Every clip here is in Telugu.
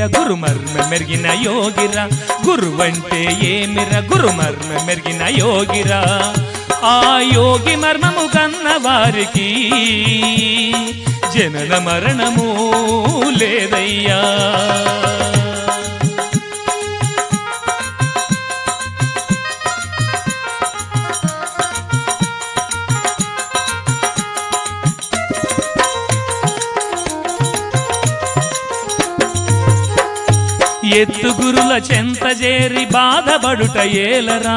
గురు మర్మ మెరిగిన యోగిరా గురువంటే ఏమిర గురు మర్మ మెరిగిన యోగిరా ఆ యోగి మర్మము కన్న వారికి జనన మరణము లేదయ్యా ఎత్తుగురుల చెంత చేరి బాధపడుట ఏలరా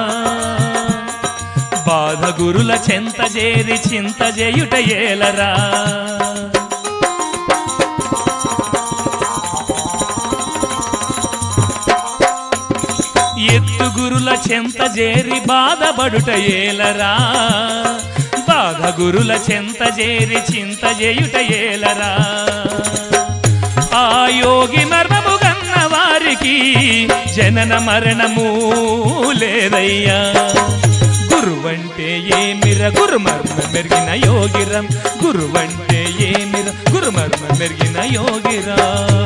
బాధ గురుల చెంత చేరి చింత చేయుట ఏలరా ఎత్తుగురుల చెంత చేరి బాధపడుట ఏలరా బాధ గురుల చెంత చేరి చింత చేయుట ఏలరా ఆ యోగి మర్మము కన్న వారికి జనన మరణము లేదయ్యా గురువంటే ఏమిర గురు మర్మ మెరిగిన యోగిరం గురువంటే ఏమిర గురు మర్మ మెరిగిన యోగిరా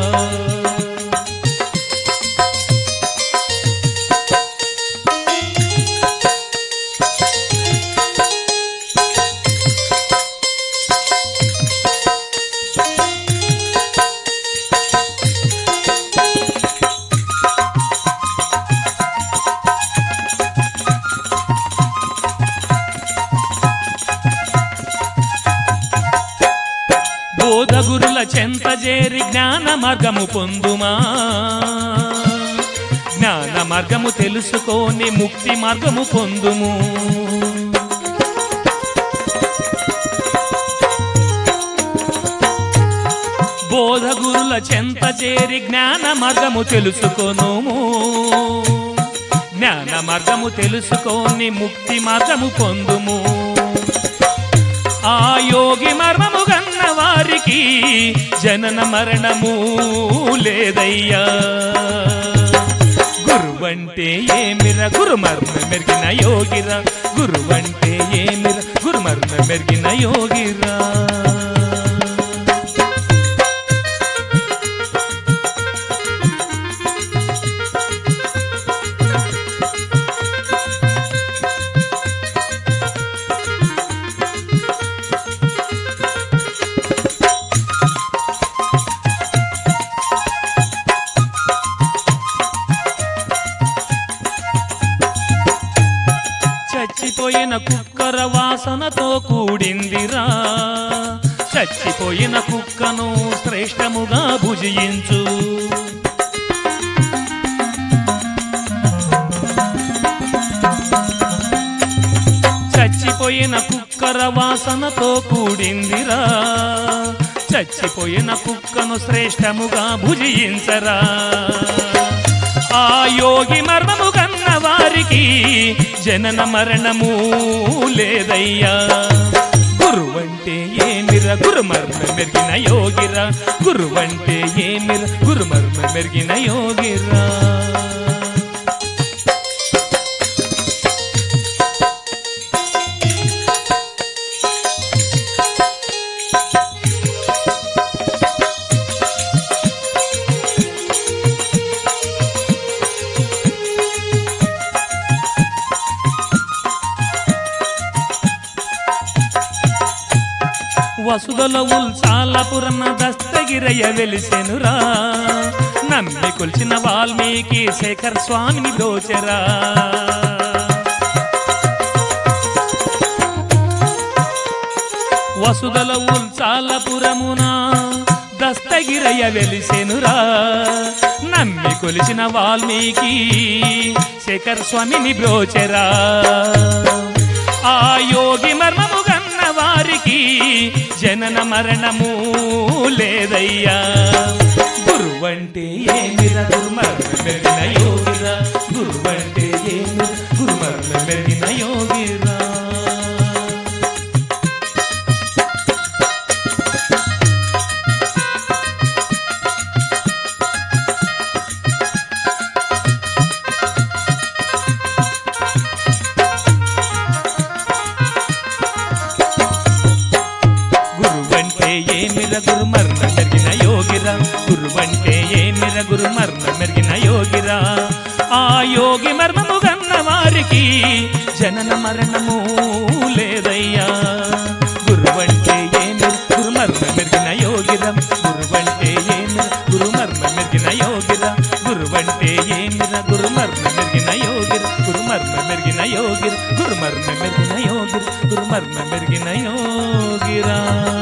బోధగురుల చెంత చేరి జ్ఞాన మార్గము పొందుమా జ్ఞాన మార్గము తెలుసుకొని ముక్తి మార్గము పొందుము బోధగురుల చెంత చేరి జ్ఞాన మార్గము తెలుసుకొనుము జ్ఞాన మార్గము తెలుసుకొని ముక్తి మార్గము పొందుము ఆ యోగి మర్మము గన్న వారికి జనన మరణము లేదయ్యా గురువంటే ఏమిర గురు మర్మ మెరిగిన యోగిరా గురువంటే ఏమిర గురు మర్మ మెరిగిన యోగిరా చచ్చిపోయిన కుక్కర వాసనతో కూడిందిరా చచ్చిపోయిన కుక్కను శ్రేష్టముగా భుజించు చచ్చిపోయిన కుక్కర వాసనతో కూడిందిరా చచ్చిపోయిన కుక్కను శ్రేష్టముగా భుజించరా ఆ యోగి మర్మము కన్న వారికి జనన మరణము లేదయ్యా గురువంటే ఏమిర గురు మర్మ మెరిగిన యోగిరా గురువంటే ఏమిర గురు మర్మ మెరిగిన యోగిరా వసుదల ఉల్సాలపురమ దస్తగిరయ్య వెలిసెనురా నమ్మి కొలిచిన వాల్మీకి శేఖర్ స్వామిని దోచరా వసుదల ఉల్సాలపురమున దస్తగిరయ్య వెలిసెనురా నమ్మి కొలిచిన వాల్మీకి శేఖర్ స్వామిని బ్రోచెరా ఆ యోగి మర్మము గన్న వారికి జనన మరణము లేదయ్యా గురువంటే ఏమిర గురుమర్మ మెరిగిన యోగిరా గురువంటే ఏమిర గురుమర్మ మెరిగిన యోగిరా గురువంటే ఏమిర గురుమర్మ జరిగిన యోగిరా గురువంటే ఏమిర యోగి మర్మము గన్న వారికి జనన మరణము లేదయ్యా గురువంటే ఏమి గురుమర్మ మెరిగిన యోగిరం గురువంటే ఏమి గురుమర్మ మెరిగిన యోగిర గురువంటే ఏమిర గురుమర్మ మెరిగిన యోగిర గురుమర్మ మెరిగిన యోగిర గురుమర్మ మెరిగిన యోగిర గురుమర్మ మెరిగిన యోగిరా